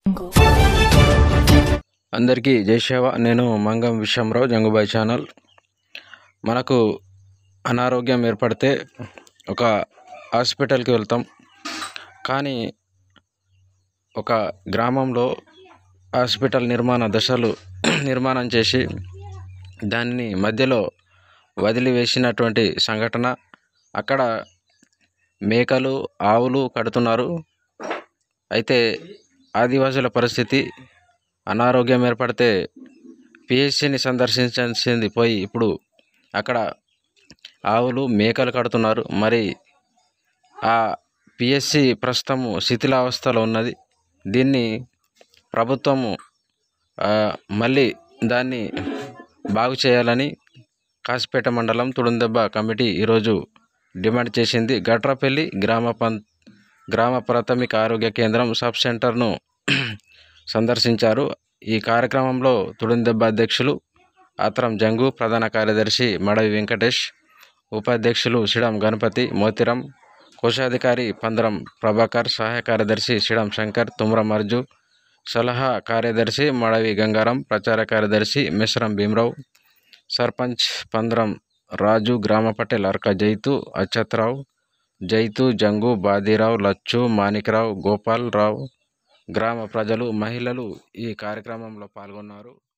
అందరికీ జై సేవ నేను మంగం విశ్వంరావు జంగుబాయ్ ఛానల్ మనకు అనారోగ్యం ఏర్పడితే ఒక హాస్పిటల్కి వెళ్తాం కానీ ఒక గ్రామంలో హాస్పిటల్ నిర్మాణ దశలు నిర్మాణం చేసి దాన్ని మధ్యలో వదిలివేసినటువంటి సంఘటన అక్కడ మేకలు ఆవులు కడుతున్నారు అయితే ఆదివాసుల పరిస్థితి అనారోగ్యం ఏర్పడితే పిహెచ్సిని సందర్శించాల్సింది పోయి ఇప్పుడు అక్కడ ఆవులు మేకలు కడుతున్నారు మరి ఆ పిఎస్సి ప్రస్తుతము శిథిలావస్థలో ఉన్నది దీన్ని ప్రభుత్వము ఆ, మళ్ళీ దాన్ని బాగు చేయాలని కాసిపేట మండలం తుడుందెబ్బ కమిటీ ఈరోజు డిమాండ్ చేసింది గట్రపల్లి గ్రామ పం గ్రామ ప్రాథమిక ఆరోగ్య కేంద్రం సబ్ సెంటర్ను సందర్శించారు ఈ కార్యక్రమంలో తుడుందెబ్బ అధ్యక్షులు ఆత్రం జంగు ప్రధాన కార్యదర్శి మడవి వెంకటేష్ ఉపాధ్యక్షులు సిడం గణపతి మోతిరం కోశాధికారి పందరం ప్రభాకర్ సహాయ కార్యదర్శి సిడం శంకర్ తుమ్రం అర్జు సలహా కార్యదర్శి మడవి గంగారం ప్రచార కార్యదర్శి మిశ్రం భీమరావు సర్పంచ్ పందరం రాజు గ్రామ పటేల్ అర్క జైతు అచ్చత్రావు జైతు జంగు బాదీరావు లచ్చు మాణిక్రావు గోపాల్ రావు గ్రామ ప్రజలు మహిళలు ఈ కార్యక్రమంలో పాల్గొన్నారు